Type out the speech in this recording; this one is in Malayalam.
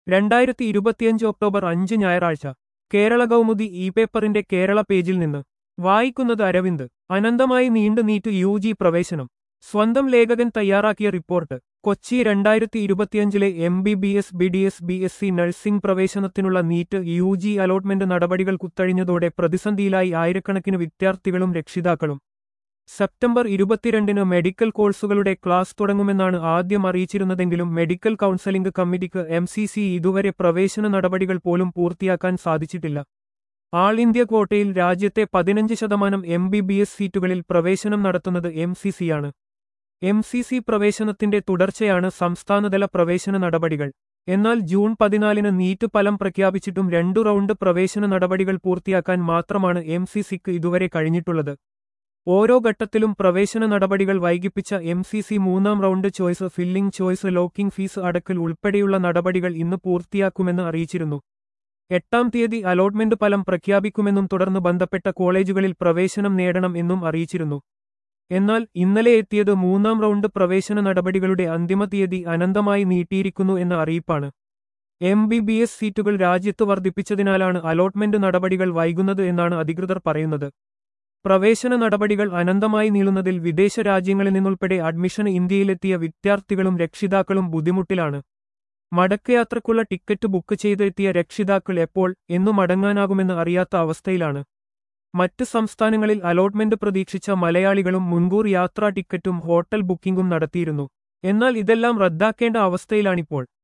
രണ്ടായിരത്തി ഇരുപത്തിയഞ്ച് ഒക്ടോബർ അഞ്ച് ഞായറാഴ്ച കേരള കൗമുദി ഇ പേപ്പറിന്റെ കേരള പേജിൽ നിന്ന് വായിക്കുന്നത് അരവിന്ദ് അനന്തമായി നീണ്ടു നീറ്റു യു ജി പ്രവേശനം സ്വന്തം ലേഖകൻ തയ്യാറാക്കിയ റിപ്പോർട്ട് കൊച്ചി രണ്ടായിരത്തി ഇരുപത്തിയഞ്ചിലെ M B B S B D S B S C nursing പ്രവേശനത്തിനുള്ള നീറ്റ് യു ജി അലോട്ട്മെന്റ് നടപടികൾ കുത്തഴിഞ്ഞതോടെ പ്രതിസന്ധിയിലായി ആയിരക്കണക്കിന് വിദ്യാർത്ഥികളും രക്ഷിതാക്കളും സെപ്റ്റംബർ ഇരുപത്തിരണ്ടിന് മെഡിക്കൽ കോഴ്സുകളുടെ ക്ലാസ് തുടങ്ങുമെന്നാണ് ആദ്യം അറിയിച്ചിരുന്നതെങ്കിലും മെഡിക്കൽ കൗൺസലിംഗ് കമ്മിറ്റിക്ക് എം സി സി ഇതുവരെ പ്രവേശന നടപടികൾ പോലും പൂർത്തിയാക്കാൻ സാധിച്ചിട്ടില്ല ആൾ ഇന്ത്യ ക്വോട്ടയിൽ രാജ്യത്തെ പതിനഞ്ച് ശതമാനം എം ബി ബി എസ് സീറ്റുകളിൽ പ്രവേശനം നടത്തുന്നത് എം സി സിയാണ് എം സി സി പ്രവേശനത്തിന്റെ തുടർച്ചയാണ് സംസ്ഥാനതല പ്രവേശന നടപടികൾ എന്നാൽ ജൂൺ പതിനാലിന് നീറ്റ് ഫലം പ്രഖ്യാപിച്ചിട്ടും രണ്ടു റൗണ്ട് പ്രവേശന നടപടികൾ പൂർത്തിയാക്കാൻ മാത്രമാണ് എം സി സിക്ക് ഇതുവരെ കഴിഞ്ഞിട്ടുള്ളത് ഓരോ ഘട്ടത്തിലും പ്രവേശന നടപടികൾ വൈകിപ്പിച്ച എം സി സി മൂന്നാം round choice filling choice locking fees അടക്കൽ ഉൾപ്പെടെയുള്ള നടപടികൾ ഇന്ന് പൂർത്തിയാക്കുമെന്ന് അറിയിച്ചിരുന്നു എട്ടാം തീയതി അലോട്ട്മെന്റ് ഫലം പ്രഖ്യാപിക്കുമെന്നും തുടർന്ന് ബന്ധപ്പെട്ട കോളേജുകളിൽ പ്രവേശനം നേടണം എന്നും അറിയിച്ചിരുന്നു എന്നാൽ ഇന്നലെ എത്തിയത് മൂന്നാം റൗണ്ട് പ്രവേശന നടപടികളുടെ അന്തിമ തീയതി അനന്തമായി നീട്ടിയിരിക്കുന്നു എന്ന അറിയിപ്പാണ് എം ബി ബി എസ് സീറ്റുകൾ രാജ്യത്ത് വർദ്ധിപ്പിച്ചതിനാലാണ് അലോട്ട്മെന്റ് നടപടികൾ വൈകുന്നത് എന്നാണ് അധികൃതർ പറയുന്നത് പ്രവേശന നടപടികൾ അനന്തമായി നീളുന്നതിൽ വിദേശ രാജ്യങ്ങളിൽ നിന്നുൾപ്പെടെ അഡ്മിഷന് ഇന്ത്യയിലെത്തിയ വിദ്യാർത്ഥികളും രക്ഷിതാക്കളും ബുദ്ധിമുട്ടിലാണ് മടക്കയാത്രക്കുള്ള ടിക്കറ്റ് ബുക്ക് ചെയ്തെത്തിയ രക്ഷിതാക്കൾ എപ്പോൾ എന്നു മടങ്ങാനാകുമെന്ന് അറിയാത്ത അവസ്ഥയിലാണ് മറ്റ് സംസ്ഥാനങ്ങളിൽ അലോട്ട്മെന്റ് പ്രതീക്ഷിച്ച മലയാളികളും മുൻകൂർ യാത്രാ ടിക്കറ്റും ഹോട്ടൽ ബുക്കിംഗും നടത്തിയിരുന്നു എന്നാൽ ഇതെല്ലാം റദ്ദാക്കേണ്ട അവസ്ഥയിലാണിപ്പോൾ